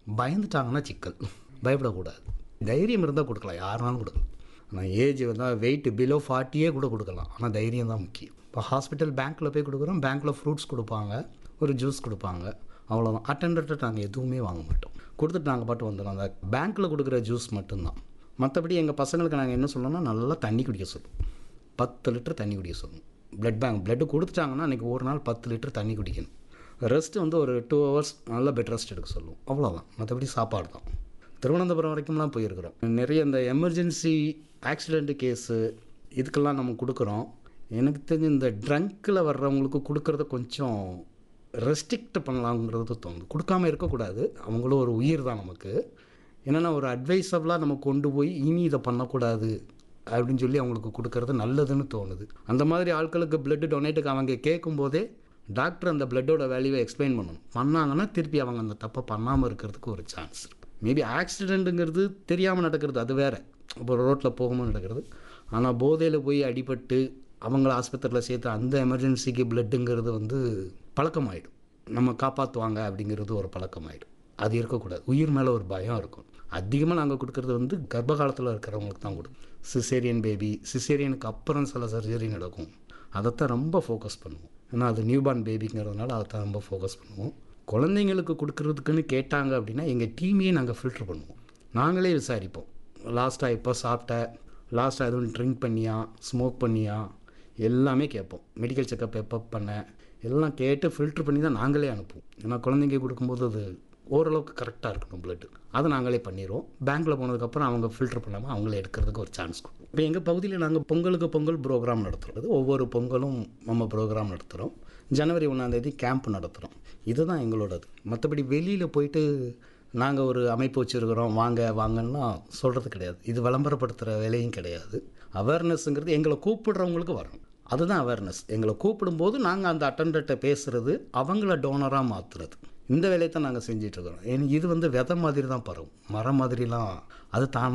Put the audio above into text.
பயந்துட்டாங்கன்னா சிக்கல் பயப்படக்கூடாது தைரியம் இருந்தால் கொடுக்கலாம் யாருனாலும் கொடுக்கலாம் ஆனால் ஏஜ் வந்தால் வெயிட் பிலோ ஃபார்ட்டியே கூட கொடுக்கலாம் ஆனால் தைரியம் தான் முக்கியம் இப்போ ஹாஸ்பிட்டல் பேங்க்கில் போய் கொடுக்குறோம் பேங்க்கில் ஃப்ரூட்ஸ் கொடுப்பாங்க ஒரு ஜூஸ் கொடுப்பாங்க அவ்வளோதான் அட்டெண்டர்கிட்ட நாங்கள் எதுவுமே வாங்க மாட்டோம் கொடுத்துட்டு நாங்கள் பாட்டு வந்துடும் அந்த பேங்க்கில் கொடுக்குற ஜூஸ் மட்டும்தான் மற்றபடி எங்கள் பசங்களுக்கு நாங்கள் என்ன சொல்லணும்னா நல்லா தண்ணி குடிக்க சொல்லுவோம் பத்து லிட்டர் தண்ணி குடிக்க சொல்லணும் பிளட் பேங்க் பிளட்டு கொடுத்துட்டாங்கன்னா அன்றைக்கி ஒரு நாள் பத்து லிட்டர் தண்ணி குடிக்கணும் ரெஸ்ட் வந்து ஒரு டூ ஹவர்ஸ் நல்ல பெட் ரெஸ்ட் எடுக்க சொல்லுவோம் அவ்வளோதான் மற்றபடி சாப்பாடு தான் திருவனந்தபுரம் வரைக்கும்லாம் போயிருக்கிறோம் நிறைய இந்த எமர்ஜென்சி ஆக்சிடெண்ட் கேஸு இதுக்கெல்லாம் நம்ம கொடுக்குறோம் எனக்கு தெரிஞ்சு இந்த ட்ரங்க்கில் வர்றவங்களுக்கு கொடுக்குறத கொஞ்சம் ரெஸ்ட்ரிக்ட் பண்ணலாங்கிறது தோணுது கொடுக்காம இருக்கக்கூடாது அவங்களும் ஒரு உயிர் தான் நமக்கு என்னென்னா ஒரு அட்வைஸபிளாக நம்ம கொண்டு போய் இனி இதை பண்ணக்கூடாது அப்படின்னு சொல்லி அவங்களுக்கு கொடுக்கறது நல்லதுன்னு தோணுது அந்த மாதிரி ஆட்களுக்கு பிளட் டொனேட்டுக்கு அவங்க கேட்கும்போதே டாக்டர் அந்த பிளட்டோட வேல்யூவை எக்ஸ்பிளைன் பண்ணணும் பண்ணாங்கன்னா திருப்பி அவங்க அந்த தப்பை பண்ணாமல் இருக்கிறதுக்கு ஒரு சான்ஸ் இருக்குது மேபி ஆக்சிடெண்ட்டுங்கிறது தெரியாமல் நடக்கிறது அது வேறு இப்போ ரோட்டில் போகும்போது நடக்கிறது ஆனால் போதையில் போய் அடிபட்டு அவங்கள ஆஸ்பத்திரியில் சேர்த்து அந்த எமர்ஜென்சிக்கு பிளட்டுங்கிறது வந்து பழக்கமாயிடும் நம்ம காப்பாற்றுவாங்க அப்படிங்கிறது ஒரு பழக்கமாயிடும் அது இருக்கக்கூடாது உயிர் மேலே ஒரு பயம் இருக்கும் அதிகமாக நாங்கள் கொடுக்குறது வந்து கர்ப்ப காலத்தில் இருக்கிறவங்களுக்கு தான் கொடுக்கும் சிசேரியன் பேபி சிசேரியனுக்கு அப்புறம் சில சர்ஜரி நடக்கும் அதைத்தான் ரொம்ப ஃபோக்கஸ் பண்ணுவோம் ஏன்னா அது நியூபார்ன் பேபிங்கிறதுனால அதைத்தான் ரொம்ப ஃபோக்கஸ் பண்ணுவோம் குழந்தைங்களுக்கு கொடுக்குறதுக்குன்னு கேட்டாங்க அப்படின்னா எங்கள் டீமையே நாங்கள் ஃபில்டர் பண்ணுவோம் நாங்களே விசாரிப்போம் லாஸ்ட்டாக இப்போ சாப்பிட்ட லாஸ்ட்டாக எதுவும் ட்ரிங்க் பண்ணியா ஸ்மோக் பண்ணியா எல்லாமே கேட்போம் மெடிக்கல் செக்கப் எப்போ பண்ண எல்லாம் கேட்டு ஃபில்டர் பண்ணி தான் நாங்களே அனுப்புவோம் ஏன்னா குழந்தைங்க கொடுக்கும்போது அது ஓரளவுக்கு கரெக்டாக இருக்கணும் பிளட்டு அதை நாங்களே பண்ணிடுவோம் பேங்க்கில் போனதுக்கப்புறம் அவங்க ஃபில்டர் பண்ணாமல் அவங்களே எடுக்கிறதுக்கு ஒரு சான்ஸ் கொடுப்போம் இப்போ எங்கள் பகுதியில் நாங்கள் பொங்கலுக்கு பொங்கல் ப்ரோக்ராம் நடத்துகிறது ஒவ்வொரு பொங்கலும் நம்ம ப்ரோக்ராம் நடத்துகிறோம் ஜனவரி ஒன்றாந்தேதி கேம்ப் நடத்துகிறோம் இதுதான் எங்களோடது மற்றபடி வெளியில் போயிட்டு நாங்கள் ஒரு அமைப்பு வச்சுருக்கிறோம் வாங்க வாங்கன்னா சொல்கிறது கிடையாது இது விளம்பரப்படுத்துகிற வேலையும் கிடையாது அவேர்னஸ்ங்கிறது எங்களை கூப்பிடுறவங்களுக்கு வரணும் அதுதான் அவேர்னஸ் எங்களை கூப்பிடும்போது நாங்கள் அந்த அட்டண்டர்கிட்ட பேசுகிறது அவங்கள டோனராக மாற்றுறது இந்த வேலையை தான் நாங்கள் செஞ்சிட்ருக்கிறோம் ஏன்னா இது வந்து விதை மாதிரி தான் பரவும் மரம் மாதிரிலாம் அது தானாக